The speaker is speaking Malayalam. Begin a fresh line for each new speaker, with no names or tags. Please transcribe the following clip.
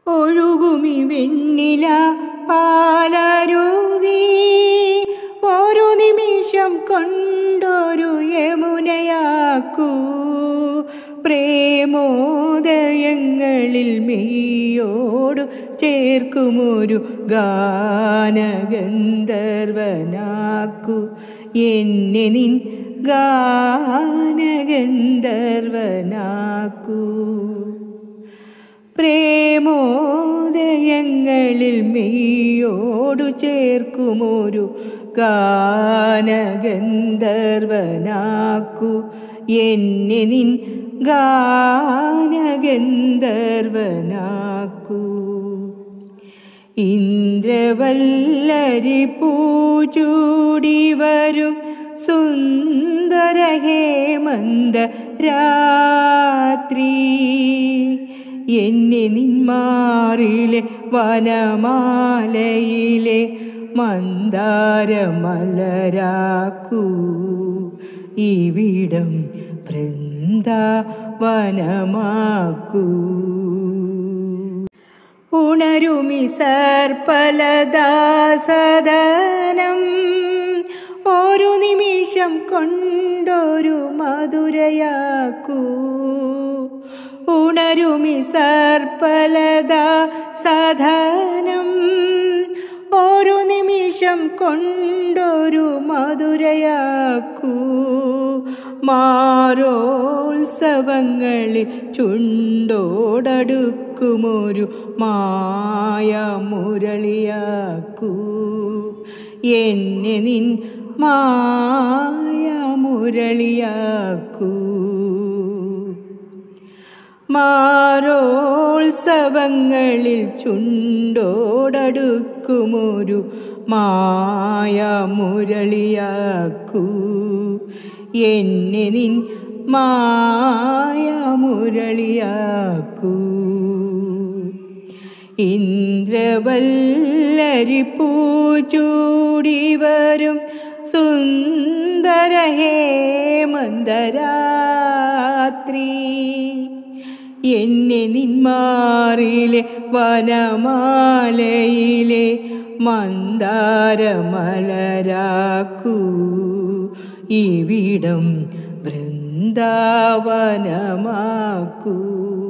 ഒഴുകുമി വെണ്ണില പാലരുവി ഒരു നിമിഷം കൊണ്ടൊരു യമുനയാക്കൂ പ്രേമോദയങ്ങളിൽ മെയ്യോടു ചേർക്കുമൊരു ഗാനഗന്ധർവനാക്കു എന്നെ നിൻ ഗാനഗന്ധർവനാക്കൂ പ്രേമോദയങ്ങളിൽ മെയ്യോടു ചേർക്കുമൊരു ഗാനഗന്ധർവനാക്കു എന്നെ നിൻ ഗാനഗന്ധർവനാക്കൂ ഇന്ദ്രവല്ലരി പൂചൂടി വരും സുന്ദര ഹേമന്ത രാത്രി എന്നെ നിന്മാറിലെ വനമാലയിലെ മന്ദാരമലരാക്കൂ ഇവിടം വൃന്ദാവനമാക്കൂ ഉണരുമി സർപ്പലദാസദനം ഒരു നിമിഷം കൊണ്ടൊരു മധുരയാക്കൂ ഉണരുമി സർപ്പലദാസധനം ഒരു നിമിഷം കൊണ്ടൊരു മധുരയാക്കൂ മാരോത്സവങ്ങളിൽ ചുണ്ടോടടുക്കുമൊരു മായ മുരളിയാക്കൂ എന്നെ നിൻ മായ മുരളിയാക്കൂ മാരോത്സവങ്ങളിൽ ചുണ്ടോടടുക്കുമൊരു മായ മുരളിയാക്കൂ എന്നെ നിൻ മായ മുരളിയാക്കൂ ഇന്ദ്രവല്ലരി പൂചൂടി വരും സുന്ദര ഹേമന്തരാത്രി എന്നെ നിന്മാറിലെ വനമാലയിലെ മന്ദാരമലരാക്കൂ ഇവിടം വൃന്ദാവനമാക്കൂ